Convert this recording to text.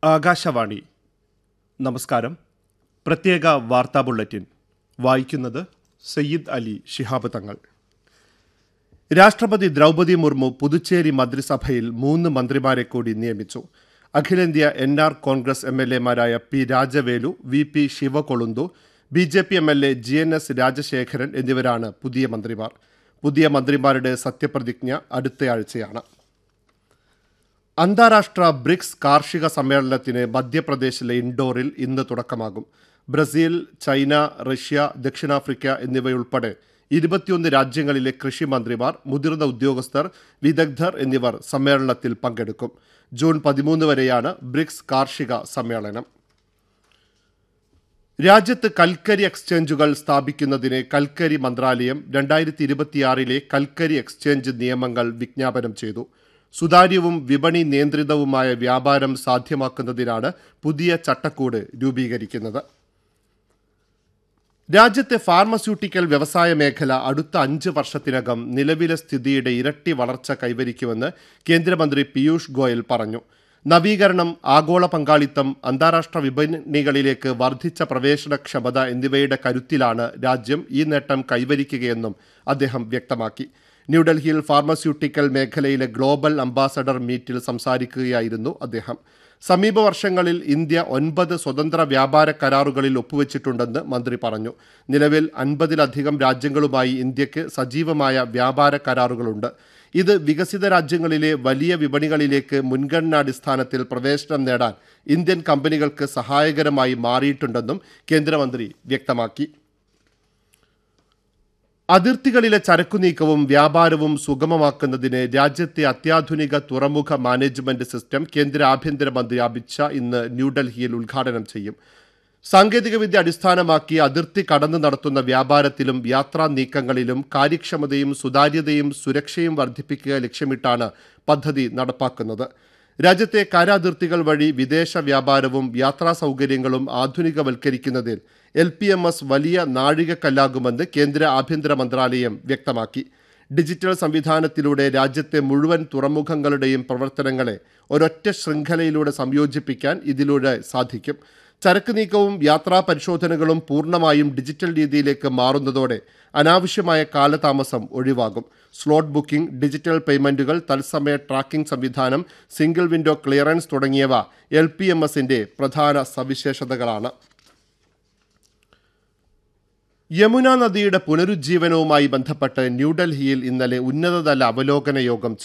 ആകാശവാണി നമസ്കാരം പ്രത്യേക വാർത്താ ബുള്ളറ്റിൻ വായിക്കുന്നത് സയ്യിദ് അലി ശിഹാബ് തങ്ങൾ രാഷ്ട്രപതി ദ്രൗപദി മുർമു പുതുച്ചേരി മന്ത്രിസഭയിൽ മൂന്ന് മന്ത്രിമാരെ കൂടി നിയമിച്ചു അഖിലേന്ത്യാ N R Congress M L എമാരായ P Rajavelu V P Sivakolunthu B J P M L A G N S Rajasekaran എന്നിവരാണ് പുതിയ മന്ത്രിമാർ പുതിയ മന്ത്രിമാരുടെ സത്യപ്രതിജ്ഞ അടുത്തയാഴ്ചയാണ് അന്താരാഷ്ട്ര ബ്രിക്സ് കാർഷിക സമ്മേളനത്തിന് മധ്യപ്രദേശിലെ ഇൻഡോറിൽ ഇന്ന് തുടക്കമാകും ബ്രസീൽ ചൈന റഷ്യ ദക്ഷിണാഫ്രിക്ക എന്നിവയുൾപ്പെടെ ഇരുപത്തിയൊന്ന് രാജ്യങ്ങളിലെ കൃഷി മന്ത്രിമാർ മുതിർന്ന ഉദ്യോഗസ്ഥർ വിദഗ്ധർ എന്നിവർ സമ്മേളനത്തിൽ പങ്കെടുക്കും ജൂൺ പതിമൂന്ന് വരെയാണ് ബ്രിക്സ് കാർഷിക സമ്മേളനം രാജ്യത്ത് കൽക്കരി എക്സ്ചേഞ്ചുകൾ സ്ഥാപിക്കുന്നതിന് കൽക്കരി മന്ത്രാലയം രണ്ടായിരത്തി ഇരുപത്തിയാറിലെ കൽക്കരി എക്സ്ചേഞ്ച് നിയമങ്ങൾ വിജ്ഞാപനം ചെയ്തു സുതാര്യവും വിപണി നിയന്ത്രിതവുമായ വ്യാപാരം സാധ്യമാക്കുന്നതിനാണ് പുതിയ ചട്ടക്കൂട് രൂപീകരിക്കുന്നത് രാജ്യത്തെ ഫാർമസ്യൂട്ടിക്കൽ വ്യവസായ മേഖല അടുത്ത അഞ്ച് വർഷത്തിനകം നിലവിലെ സ്ഥിതിയുടെ ഇരട്ടി വളർച്ച കൈവരിക്കുമെന്ന് കേന്ദ്രമന്ത്രി പീയൂഷ് ഗോയൽ പറഞ്ഞു നവീകരണം ആഗോള പങ്കാളിത്തം അന്താരാഷ്ട്ര വിപണികളിലേക്ക് വർദ്ധിച്ച പ്രവേശനക്ഷമത എന്നിവയുടെ കരുത്തിലാണ് രാജ്യം ഈ നേട്ടം കൈവരിക്കുകയെന്നും അദ്ദേഹം വ്യക്തമാക്കി ന്യൂഡൽഹിയിൽ ഫാർമസ്യൂട്ടിക്കൽ മേഖലയിലെ ഗ്ലോബൽ അംബാസഡർ മീറ്റിൽ സംസാരിക്കുകയായിരുന്നു അദ്ദേഹം സമീപ വർഷങ്ങളിൽ ഇന്ത്യ ഒൻപത് സ്വതന്ത്ര വ്യാപാര കരാറുകളിൽ ഒപ്പുവെച്ചിട്ടുണ്ടെന്ന് മന്ത്രി പറഞ്ഞു നിലവിൽ അൻപതിലധികം രാജ്യങ്ങളുമായി ഇന്ത്യക്ക് സജീവമായ വ്യാപാര കരാറുകളുണ്ട് ഇത് വികസിത രാജ്യങ്ങളിലെ വലിയ വിപണികളിലേക്ക് മുൻഗണനാടിസ്ഥാനത്തിൽ പ്രവേശനം നേടാൻ ഇന്ത്യൻ കമ്പനികൾക്ക് സഹായകരമായി മാറിയിട്ടുണ്ടെന്നും കേന്ദ്രമന്ത്രി വ്യക്തമാക്കി അതിർത്തികളിലെ ചരക്കുനീക്കവും വ്യാപാരവും സുഗമമാക്കുന്നതിന് രാജ്യത്തെ അത്യാധുനിക തുറമുഖ മാനേജ്മെന്റ് സിസ്റ്റം കേന്ദ്ര ആഭ്യന്തരമന്ത്രി അമിത്ഷാ ഇന്ന് ന്യൂഡൽഹിയിൽ ഉദ്ഘാടനം ചെയ്യും സാങ്കേതികവിദ്യ അടിസ്ഥാനമാക്കി അതിർത്തി കടന്നു നടത്തുന്ന വ്യാപാരത്തിലും യാത്രാ നീക്കങ്ങളിലും കാര്യക്ഷമതയും സുതാര്യതയും സുരക്ഷയും വർദ്ധിപ്പിക്കുക ലക്ഷ്യമിട്ടാണ് പദ്ധതി നടപ്പാക്കുന്നത് രാജ്യത്തെ കരാതിർത്തികൾ വഴി വിദേശ വ്യാപാരവും യാത്രാ സൗകര്യങ്ങളും ആധുനികവൽക്കരിക്കുന്നതിൽ എൽ പി എം എസ് വലിയ നാഴികക്കല്ലാകുമെന്ന് കേന്ദ്ര ആഭ്യന്തര മന്ത്രാലയം വ്യക്തമാക്കി ഡിജിറ്റൽ സംവിധാനത്തിലൂടെ രാജ്യത്തെ മുഴുവൻ തുറമുഖങ്ങളുടെയും പ്രവർത്തനങ്ങളെ ഒരൊറ്റ ശൃംഖലയിലൂടെ സംയോജിപ്പിക്കാൻ ഇതിലൂടെ സാധിക്കും ചരക്ക് നീക്കവും യാത്രാ പരിശോധനകളും പൂർണ്ണമായും ഡിജിറ്റൽ രീതിയിലേക്ക് മാറുന്നതോടെ അനാവശ്യമായ കാലതാമസം ഒഴിവാകും സ്ലോട്ട് ബുക്കിംഗ് ഡിജിറ്റൽ പേയ്മെന്റുകൾ തത്സമയ ട്രാക്കിംഗ് സംവിധാനം സിംഗിൾ വിൻഡോ ക്ലിയറൻസ് തുടങ്ങിയവ എൽ പി എം എസിന്റെ പ്രധാന സവിശേഷതകളാണ് യമുന നദിയുടെ പുനരുജ്ജീവനവുമായി ബന്ധപ്പെട്ട് ന്യൂഡൽഹിയിൽ ഇന്നലെ ഉന്നതതല അവലോകന യോഗം